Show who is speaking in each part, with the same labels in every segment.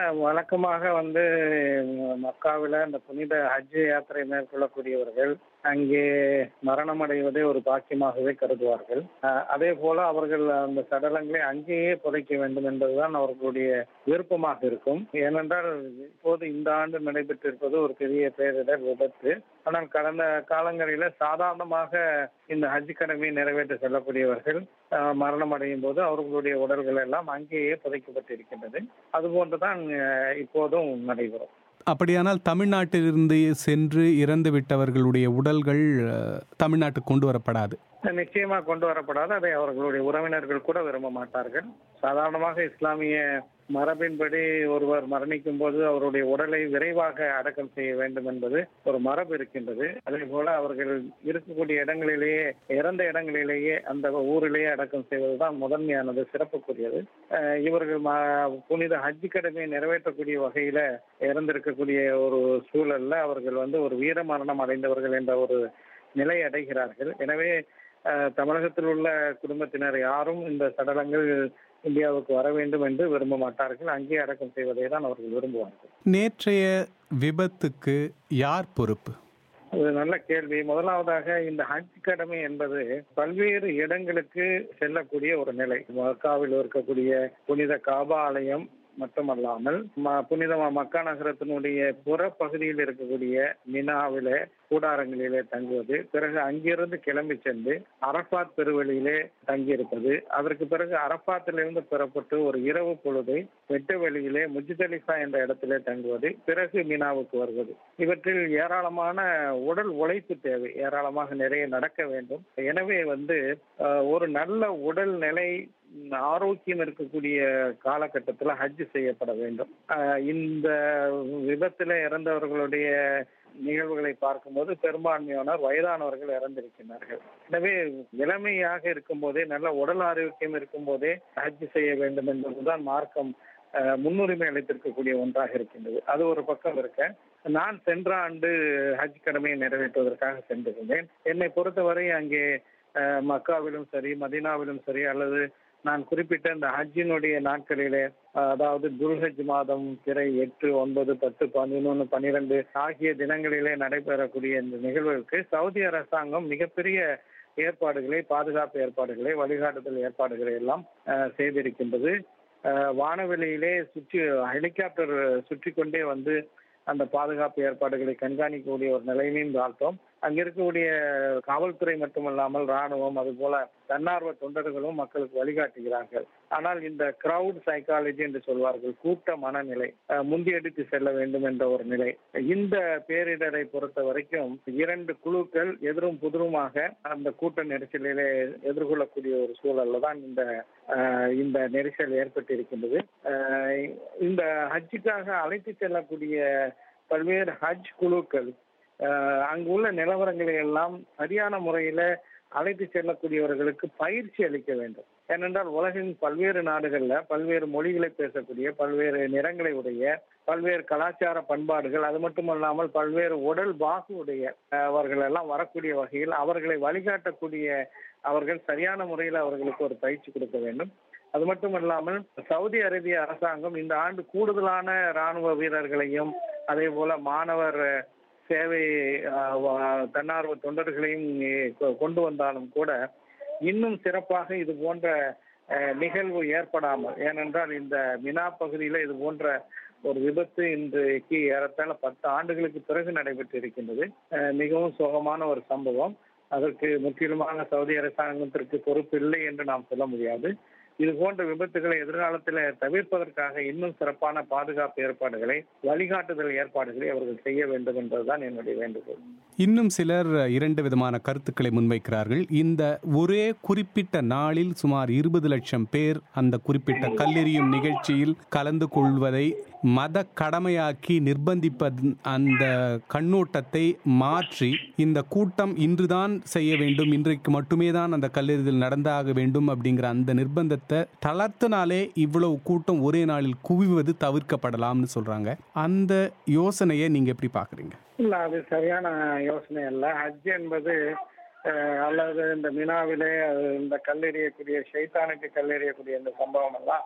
Speaker 1: வழக்கமாக வந்து மக்காவில் அந்த புனித ஹஜ் யாத்திரை மேற்கொள்ளக்கூடியவர்கள் அங்கே மரணம் அடைவதை ஒரு பாக்கியமாகவே கருதுவார்கள் அஹ், அதே போல அவர்கள் அந்த சடலங்களை அங்கேயே புதைக்க வேண்டும் என்பதுதான் அவர்களுடைய விருப்பமாக இருக்கும் ஏனென்றால் இப்போது இந்த ஆண்டு நடைபெற்றிருப்பது ஒரு பெரிய பேரிடர் விபத்து ஆனால் கடந்த காலங்களில் சாதாரணமாக இந்த ஹஜ் கடமையை நிறைவேற்ற செல்லக்கூடியவர்கள் அஹ், மரணம் அடையும் போது அவர்களுடைய உடல்கள் எல்லாம் அங்கேயே புதைக்கப்பட்டிருக்கின்றது அதுபோன்றுதான் அஹ், இப்போதும் நடைபெறும்
Speaker 2: அப்படியானால் தமிழ்நாட்டிலிருந்து சென்று இறந்து விட்டவர்களுடைய உடல்கள் அஹ், தமிழ்நாட்டுக்கு கொண்டு வரப்படாது
Speaker 1: நிச்சயமா கொண்டு வரப்படாது அதை அவர்களுடைய உறவினர்கள் கூட விரும்ப மாட்டார்கள் சாதாரணமாக இஸ்லாமிய மரபின்படி ஒருவர் மரணிக்கும் போது அவருடைய உடலை விரைவாக அடக்கம் செய்ய வேண்டும் என்பது ஒரு மரபு இருக்கின்றது அதே போல அவர்கள் இருக்கக்கூடிய இடங்களிலேயே இறந்த இடங்களிலேயே அந்த ஊரிலேயே அடக்கம் செய்வதுதான் முதன்மையானது சிறப்புக்குரியது அஹ் இவர்கள் ம- புனித ஹஜ் கடமையை நிறைவேற்றக்கூடிய வகையில இறந்திருக்கக்கூடிய ஒரு சூழல்ல அவர்கள் வந்து ஒரு வீர மரணம் அடைந்தவர்கள் என்ற ஒரு நிலை அடைகிறார்கள் எனவே அஹ், தமிழகத்தில் உள்ள குடும்பத்தினர் யாரும் இந்த சடலங்கள் இந்தியாவுக்கு வர வேண்டும் என்று விரும்ப மாட்டார்கள் அங்கே அடக்கம் செய்வதை தான் அவர்கள் விரும்புவார்கள்
Speaker 2: நேற்றைய விபத்துக்கு யார் பொறுப்பு
Speaker 1: ஒரு நல்ல கேள்வி முதலாவதாக இந்த ஹஜ் கடமை என்பது பல்வேறு இடங்களுக்கு செல்லக்கூடிய ஒரு நிலை மக்காவில் இருக்கக்கூடிய புனித காபா ஆலயம் மட்டுமல்லாமல் ம- புனித ம- மக்கா நகரத்தினுடைய புற பகுதியில் இருக்கக்கூடிய மினாவிலே கூடாரங்களிலே தங்குவது பிறகு அங்கிருந்து கிளம்பி சென்று அரபாத் பெருவெளியிலே தங்கியிருப்பது அதற்கு பிறகு அரபாத்திலிருந்து புறப்பட்டு ஒரு இரவு பொழுதை வெட்ட வெளியிலே முஜ்தலிஃபா என்ற இடத்திலே தங்குவது பிறகு மினாவுக்கு வருவது இவற்றில் ஏராளமான உடல் உழைப்பு தேவை ஏராளமாக நிறைய நடக்க வேண்டும் எனவே வந்து அஹ், ஒரு நல்ல உடல் நிலை ம், ஆரோக்கியம் இருக்கக்கூடிய காலகட்டத்தில் ஹஜ் செய்யப்பட வேண்டும் அஹ், இந்த விபத்தில் இறந்தவர்களுடைய நிகழ்வுகளை பார்க்கும்போது பெரும்பான்மையானோர் வயதானவர்கள் இறந்திருக்கிறார்கள் எனவே இளமையாக இருக்கும்போதே நல்ல உடல் ஆரோக்கியம் இருக்கும்போதே ஹஜ் செய்ய வேண்டும் என்பதுதான் மார்க்கம் அஹ், முன்னுரிமை அளித்திருக்கக்கூடிய ஒன்றாக இருக்கின்றது அது ஒரு பக்கம் இருக்க நான் சென்ற ஆண்டு ஹஜ் கடமையை நிறைவேற்றுவதற்காக சென்றிருந்தேன் என்னை பொறுத்தவரை அங்கே அஹ், மக்காவிலும் சரி மதீனாவிலும் சரி அல்லது நான் குறிப்பிட்ட இந்த ஹஜ்ஜினுடைய நாட்களிலே அஹ், அதாவது துல்ஹஜ் மாதம் பிறை எட்டு ஒன்பது பத்து பதினொன்று பன்னிரெண்டு ஆகிய தினங்களிலே நடைபெறக்கூடிய இந்த நிகழ்வுகளுக்கு சவுதி அரசாங்கம் மிகப்பெரிய ஏற்பாடுகளை பாதுகாப்பு ஏற்பாடுகளை வழிகாட்டுதல் ஏற்பாடுகளை எல்லாம் அஹ், செய்திருக்கின்றது அஹ், வானவெளியிலே சுற்றி ஹெலிகாப்டர் சுற்றி கொண்டே வந்து அந்த பாதுகாப்பு ஏற்பாடுகளை கண்காணிக்கக்கூடிய ஒரு நிலைமையும் பார்த்தோம் அங்க இருக்கக்கூடிய காவல்துறை மட்டுமல்லாமல் ராணுவம் அது போல தன்னார்வ தொண்டர்களும் மக்களுக்கு வழிகாட்டுகிறார்கள் ஆனால் இந்த கிரவுட் சைக்காலஜி என்று சொல்வார்கள் கூட்ட மனநிலை அஹ், முந்தியடித்து செல்ல வேண்டும் என்ற ஒரு நிலை இந்த பேரிடரை பொறுத்த வரைக்கும் இரண்டு குழுக்கள் எதிரும் புதிருமாக அந்த கூட்ட நெரிசலிலே எதிர்கொள்ளக்கூடிய ஒரு சூழல்ல தான் இந்த அஹ், இந்த நெரிசல் ஏற்பட்டிருக்கின்றது அஹ், இந்த ஹஜ்ஜுக்காக அழைத்து செல்லக்கூடிய பல்வேறு ஹஜ் குழுக்கள் அஹ், அங்குள்ள நிலவரங்களை எல்லாம் சரியான முறையில அழைத்து செல்லக்கூடியவர்களுக்கு பயிற்சி அளிக்க வேண்டும் ஏனென்றால் உலகின் பல்வேறு நாடுகள்ல பல்வேறு மொழிகளை பேசக்கூடிய பல்வேறு நிறங்களை உடைய பல்வேறு கலாச்சார பண்பாடுகள் அது மட்டுமல்லாமல் பல்வேறு உடல் பாகு உடைய அஹ், அவர்கள் எல்லாம் வரக்கூடிய வகையில் அவர்களை வழிகாட்டக்கூடிய அவர்கள் சரியான முறையில் அவர்களுக்கு ஒரு பயிற்சி கொடுக்க வேண்டும் அது மட்டுமல்லாமல் சவுதி அரேபிய அரசாங்கம் இந்த ஆண்டு கூடுதலான ராணுவ வீரர்களையும் அதே போல மாணவர் சேவை அஹ், வ- தன்னார்வ தொண்டர்களையும் இ- கொ- கொண்டு வந்தாலும் கூட இன்னும் சிறப்பாக இது போன்ற அஹ், நிகழ்வு ஏற்படாமல் ஏனென்றால் இந்த மினா பகுதியில இது போன்ற ஒரு விபத்து இன்றைக்கு ஏறத்தாழ பத்து ஆண்டுகளுக்கு பிறகு நடைபெற்று இருக்கின்றது அஹ், மிகவும் சோகமான ஒரு சம்பவம் அதற்கு முற்றிலுமாக சவுதி அரசாங்கத்திற்கு பொறுப்பு இல்லை என்று நாம் சொல்ல முடியாது இது போன்ற விபத்துகளை எதிர்காலத்தில் தவிர்ப்பதற்காக இன்னும் சிறப்பான பாதுகாப்பு ஏற்பாடுகளை வழிகாட்டுதல் ஏற்பாடுகளை அவர்கள் செய்ய வேண்டும் என்பதுதான் என்னுடைய வேண்டுகோள்
Speaker 2: இன்னும் சிலர் இரண்டு விதமான கருத்துக்களை முன்வைக்கிறார்கள் இந்த ஒரே குறிப்பிட்ட நாளில் சுமார் இருபது லட்சம் பேர் அந்த குறிப்பிட்ட கல்லெறியும் நிகழ்ச்சியில் கலந்து கொள்வதை மத கடமையாக்கி நிர்பந்திப்பது அந்த கண்ணோட்டத்தை மாற்றி இந்த கூட்டம் இன்றுதான் செய்ய வேண்டும் இன்றைக்கு மட்டுமே தான் அந்த கல்லெறிதல் நடந்தாக வேண்டும் அப்படிங்கிற அந்த நிர்பந்தத்தை தளர்த்தினாலே இவ்வளவு கூட்டம் ஒரே நாளில் குவிவது தவிர்க்கப்படலாம்னு சொல்றாங்க அந்த யோசனையை நீங்க எப்படி பாக்குறீங்க
Speaker 1: இல்ல அது சரியான யோசனை அல்ல ஹஜ் என்பது அஹ், அல்லது இந்த மினாவிலே அது இந்த கல்லெறியக்கூடிய ஷைத்தானுக்கு கல்லெறியக்கூடிய இந்த சம்பவம் எல்லாம்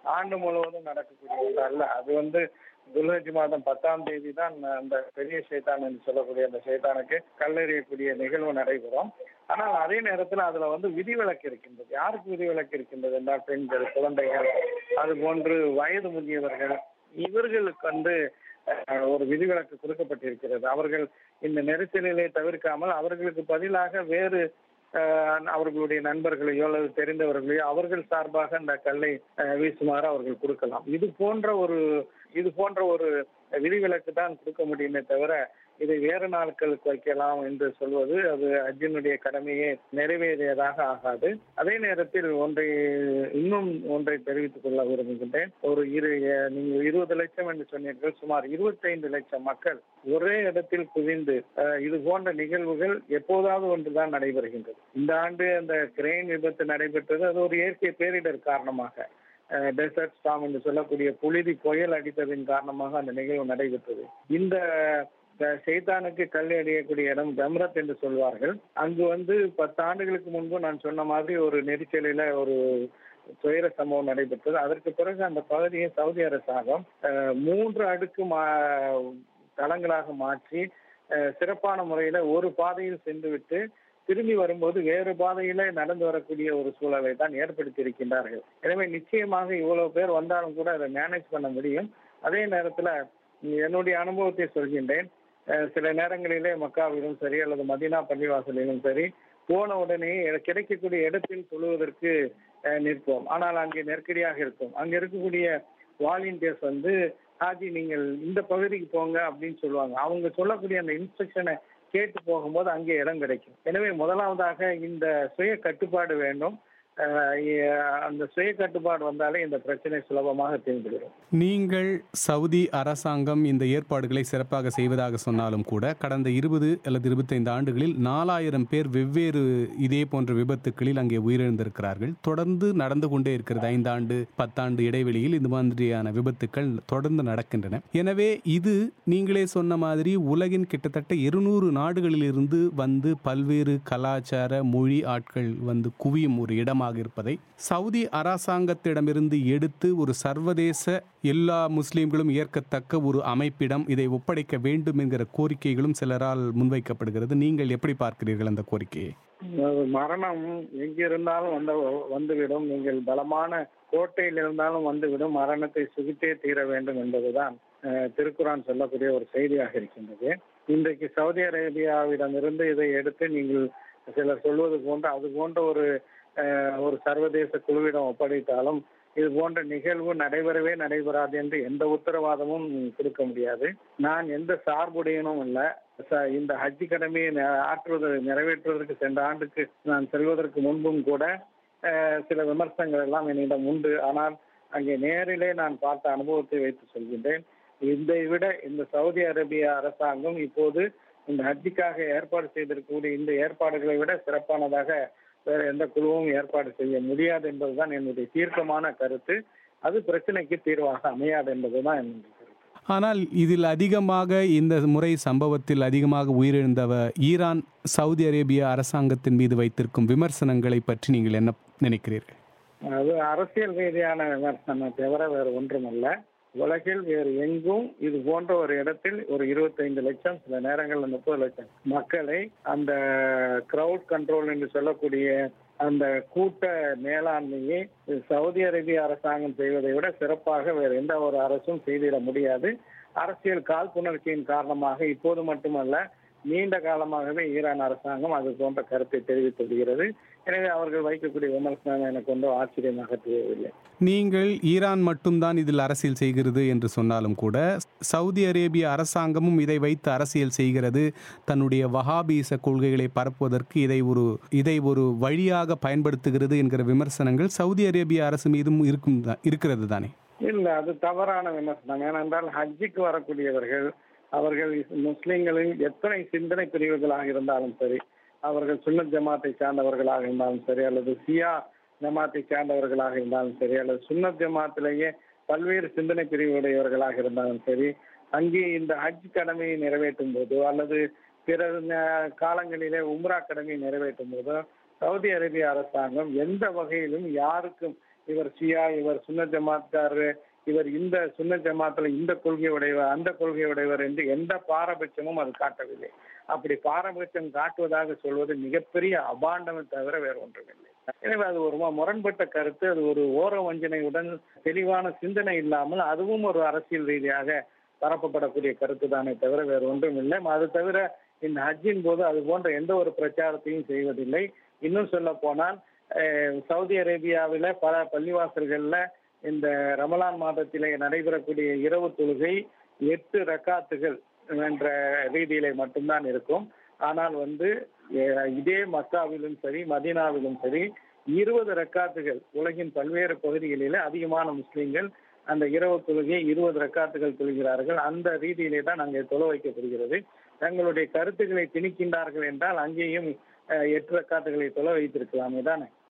Speaker 1: ஆண்டு முழுவதும் நடக்கக்கூடிய ஒன்று அல்ல அது வந்து துல்ஹஜ் மாதம் பத்தாம் தேதி தான் அந்த பெரிய சைத்தான் என்று சொல்லக்கூடிய அந்த சைத்தானுக்கு கல்லெறியக்கூடிய நிகழ்வு நடைபெறும் ஆனால் அதே நேரத்தில் அதுல வந்து விதிவிலக்கு இருக்கின்றது யாருக்கு விதிவிலக்கு இருக்கின்றது என்றால் பெண்கள் குழந்தைகள் அது போன்று வயது முதியவர்கள் இவர்களுக்கு வந்து அஹ், ஒரு விதிவிலக்கு கொடுக்கப்பட்டிருக்கிறது அவர்கள் இந்த நெரிசலிலே தவிர்க்காமல் அவர்களுக்கு பதிலாக வேறு அஹ், அவர்களுடைய நண்பர்களையோ அல்லது தெரிந்தவர்களையோ அவர்கள் சார்பாக அந்த கல்லை அஹ், வீசுமாறு அவர்கள் கொடுக்கலாம் இது போன்ற ஒரு இது போன்ற ஒரு விதிவிலக்கு தான் கொடுக்க முடியுமே தவிர இதை வேறு நாட்களுக்கு வைக்கலாம் என்று சொல்வது அது அர்ஜுனுடைய கடமையை நிறைவேறியதாக ஆகாது அதே நேரத்தில் ஒன்றை இன்னும் ஒன்றை தெரிவித்துக் கொள்ள விரும்புகின்றேன் ஒரு இரு நீங்கள் இருபது லட்சம் என்று சொன்னீர்கள் சுமார் இருபத்தைந்து லட்சம் மக்கள் ஒரே இடத்தில் குவிந்து அஹ், இது போன்ற நிகழ்வுகள் எப்போதாவது ஒன்றுதான் நடைபெறுகின்றது இந்த ஆண்டு அந்த கிரெயின் விபத்து நடைபெற்றது அது ஒரு இயற்கை பேரிடர் காரணமாக டெசர்ட் ஸ்டாம் என்று சொல்லக்கூடிய புழுதி புயல் அடித்ததின் காரணமாக அந்த நிகழ்வு நடைபெற்றது இந்த அஹ், சைத்தானுக்கு கல் எறியக்கூடிய இடம் ஜம்ரத் என்று சொல்வார்கள் அங்கு வந்து பத்து ஆண்டுகளுக்கு முன்பு நான் சொன்ன மாதிரி ஒரு நெரிசலில ஒரு துயர சம்பவம் நடைபெற்றது அதற்கு பிறகு அந்த பகுதியை சவுதி அரசாங்கம் அஹ், மூன்று அடுக்கு மா- தளங்களாக மாற்றி அஹ், சிறப்பான முறையில ஒரு பாதையில் சென்றுவிட்டு திரும்பி வரும்போது வேறு பாதையில நடந்து வரக்கூடிய ஒரு சூழலை தான் ஏற்படுத்தி இருக்கின்றார்கள் எனவே நிச்சயமாக இவ்வளவு பேர் வந்தாலும் கூட அதை மேனேஜ் பண்ண முடியும் அதே நேரத்துல என்னுடைய அனுபவத்தை சொல்கின்றேன் அஹ் சில நேரங்களிலே மக்காவிலும் சரி அல்லது மதீனா பள்ளிவாசலிலும் சரி போன உடனே கிடைக்கக்கூடிய இடத்தில் தொழுவதற்கு அஹ், நிற்போம் ஆனால் அங்கே நெருக்கடியாக இருக்கும் அங்க இருக்கக்கூடிய வாலண்டியர்ஸ் வந்து ஹாஜி நீங்கள் இந்த பகுதிக்கு போங்க அப்படின்னு சொல்லுவாங்க அவங்க சொல்லக்கூடிய அந்த இன்ஸ்ட்ரக்ஷனை கேட்டு போகும்போது அங்கே இடம் கிடைக்கும் எனவே முதலாவதாக இந்த சுய கட்டுப்பாடு வேண்டும் அஹ், எ- அந்த சுய கட்டுப்பாடு வந்தாலே இந்த பிரச்சனை சுலபமாக தீர்ந்துவிடும்
Speaker 2: நீங்கள் சவுதி அரசாங்கம் இந்த ஏற்பாடுகளை சிறப்பாக செய்வதாக சொன்னாலும் கூட கடந்த இருபது அல்லது இருபத்தைந்து ஆண்டுகளில் நாலாயிரம் பேர் வெவ்வேறு இதே போன்ற விபத்துக்களில் அங்கே உயிரிழந்திருக்கிறார்கள் தொடர்ந்து நடந்து கொண்டே இருக்கிறது ஐந்தாண்டு பத்தாண்டு இடைவெளியில் இந்த மாதிரியான விபத்துக்கள் தொடர்ந்து நடக்கின்றன எனவே இது நீங்களே சொன்ன மாதிரி உலகின் கிட்டத்தட்ட இருநூறு நாடுகளிலிருந்து வந்து பல்வேறு கலாச்சார மொழி ஆட்கள் வந்து குவியும் ஒரு இடமாக இருப்பதை சவுதி அரசாங்கத்திடமிருந்து எடுத்து ஒரு சர்வதேச எல்லா முஸ்லீம்களும் ஏற்கத்தக்க ஒரு அமைப்பிடம் இதை ஒப்படைக்க வேண்டும் என்கிற கோரிக்கைகளும் சிலரால் முன்வைக்கப்படுகிறது நீங்கள் எப்படி பார்க்கிறீர்கள் அந்த கோரிக்கையை
Speaker 1: அஹ் மரணம் எங்கிருந்தாலும் வந்து வந்துவிடும் நீங்கள் பலமான கோட்டையில் இருந்தாலும் வந்துவிடும் மரணத்தை சுகித்தே தீர வேண்டும் என்பதுதான் அஹ், திருக்குரான் சொல்லக்கூடிய ஒரு செய்தியாக இருக்கின்றது இன்றைக்கு சவுதி அரேபியாவிடமிருந்து இதை எடுத்து நீங்கள் சிலர் சொல்வது போன்று அது போன்ற ஒரு அஹ், ஒரு சர்வதேச குழுவிடம் ஒப்படைத்தாலும் இது போன்ற நிகழ்வு நடைபெறவே நடைபெறாது என்று எந்த உத்தரவாதமும் கொடுக்க முடியாது நான் எந்த சார்புடையனும் இல்லை ச- இந்த ஹஜ்ஜி கடமையை ந- ஆற்றுவது நிறைவேற்றுவதற்கு சென்ற ஆண்டுக்கு நான் செல்வதற்கு முன்பும் கூட அஹ், சில விமர்சனங்கள் எல்லாம் என்னிடம் உண்டு ஆனால் அங்கே நேரிலே நான் பார்த்த அனுபவத்தை வைத்து சொல்கின்றேன் இதை விட இந்த சவுதி அரேபிய அரசாங்கம் இப்போது இந்த ஹஜ்ஜிக்காக ஏற்பாடு செய்திருக்கக்கூடிய இந்த ஏற்பாடுகளை விட சிறப்பானதாக வேற எந்த குழுவும் ஏற்பாடு செய்ய முடியாது என்பதுதான் என்னுடைய தீர்க்கமான கருத்து அது பிரச்சனைக்கு தீர்வாக அமையாது என்பதுதான் என்னுடைய கருத்து
Speaker 2: ஆனால் இதில் அதிகமாக இந்த முறை சம்பவத்தில் அதிகமாக உயிரிழந்தவ ஈரான் சவுதி அரேபிய அரசாங்கத்தின் மீது வைத்திருக்கும் விமர்சனங்களை பற்றி நீங்கள் என்ன நினைக்கிறீர்கள்
Speaker 1: அது அரசியல் ரீதியான விமர்சனம் தவிர வேறு ஒன்றுமல்ல உலகில் வேறு எங்கும் இது போன்ற ஒரு இடத்தில் ஒரு இருபத்தைந்து லட்சம் சில நேரங்களில் முப்பது லட்சம் மக்களை அந்த கிரவுட் கண்ட்ரோல் என்று சொல்லக்கூடிய அந்த கூட்ட மேலாண்மையை சவுதி அரேபிய அரசாங்கம் செய்வதை விட சிறப்பாக வேறு எந்த ஒரு அரசும் செய்திட முடியாது அரசியல் காழ்ப்புணர்ச்சியின் காரணமாக இப்போது மட்டுமல்ல நீண்ட காலமாகவே ஈரான் அரசாங்கம் அது போன்ற கருத்தை தெரிவித்து வருகிறது எனவே அவர்கள் வைக்கக்கூடிய விமர்சனம் எனக்கு ஒன்றும் ஆச்சரியமாக தெரியவில்லை
Speaker 2: நீங்கள் ஈரான் மட்டும்தான் இதில் அரசியல் செய்கிறது என்று சொன்னாலும் கூட சவுதி அரேபிய அரசாங்கமும் இதை வைத்து அரசியல் செய்கிறது தன்னுடைய வஹாபீச கொள்கைகளை பரப்புவதற்கு இதை ஒரு இதை ஒரு வழியாக பயன்படுத்துகிறது என்கிற விமர்சனங்கள் சவுதி அரேபிய அரசு மீதும் இருக்கும் தா- இருக்கிறது தானே
Speaker 1: இல்ல அது தவறான விமர்சனம் ஏனென்றால் ஹஜ்ஜிக்கு வரக்கூடியவர்கள் அவர்கள் முஸ்லிம்களின் எத்தனை சிந்தனை பிரிவுகளாக இருந்தாலும் சரி அவர்கள் சுன்னத் ஜமாத்தை சார்ந்தவர்களாக இருந்தாலும் சரி அல்லது சியா ஜமாத்தை சார்ந்தவர்களாக இருந்தாலும் சரி அல்லது சுன்னத் ஜமாத்திலேயே பல்வேறு சிந்தனை பிரிவுடையவர்களாக இருந்தாலும் சரி அங்கே இந்த ஹஜ் கடமையை நிறைவேற்றும் போதோ அல்லது பிற ந- காலங்களிலே உம்ரா கடமையை நிறைவேற்றும் போதோ சவுதி அரேபிய அரசாங்கம் எந்த வகையிலும் யாருக்கும் இவர் ஷியா இவர் சுன்ன ஜமாத்காரரு இவர் இந்த சுன்ன ஜமாத்துல இந்த கொள்கை உடையவர் அந்த கொள்கை உடையவர் என்று எந்த பாரபட்சமும் அது காட்டவில்லை அப்படி பாரபட்சம் காட்டுவதாக சொல்வது மிகப்பெரிய அபாண்டமே தவிர வேற ஒன்றுமில்லை எனவே அது ஒரு முரண்பட்ட கருத்து அது ஒரு ஓர வஞ்சனையுடன் தெளிவான சிந்தனை இல்லாமல் அதுவும் ஒரு அரசியல் ரீதியாக பரப்பப்படக்கூடிய கருத்து தானே தவிர வேற ஒன்றும் இல்லை அது தவிர இந்த ஹஜ்ஜின் போது அது போன்ற எந்த ஒரு பிரச்சாரத்தையும் செய்வதில்லை இன்னும் சொல்ல போனால் சவுதி அரேபியாவில பல பள்ளிவாசல்கள்ல இந்த ரமலான் மாதத்திலே நடைபெறக்கூடிய இரவு தொழுகை எட்டு ரக்காத்துகள் என்ற ரீதியிலே மட்டும்தான் இருக்கும் ஆனால் வந்து இதே மக்காவிலும் சரி மதீனாவிலும் சரி இருபது ரக்காத்துகள் உலகின் பல்வேறு பகுதிகளில அதிகமான முஸ்லிம்கள் அந்த இரவு தொழுகை இருபது ரக்காத்துகள் தொழுகிறார்கள் அந்த ரீதியிலே தான் அங்கே தொழ வைக்கப்படுகிறது தங்களுடைய கருத்துக்களை திணிக்கின்றார்கள் என்றால் அங்கேயும் எட்டு ரக்காத்துகளை தொலை வைத்திருக்கலாமே தானே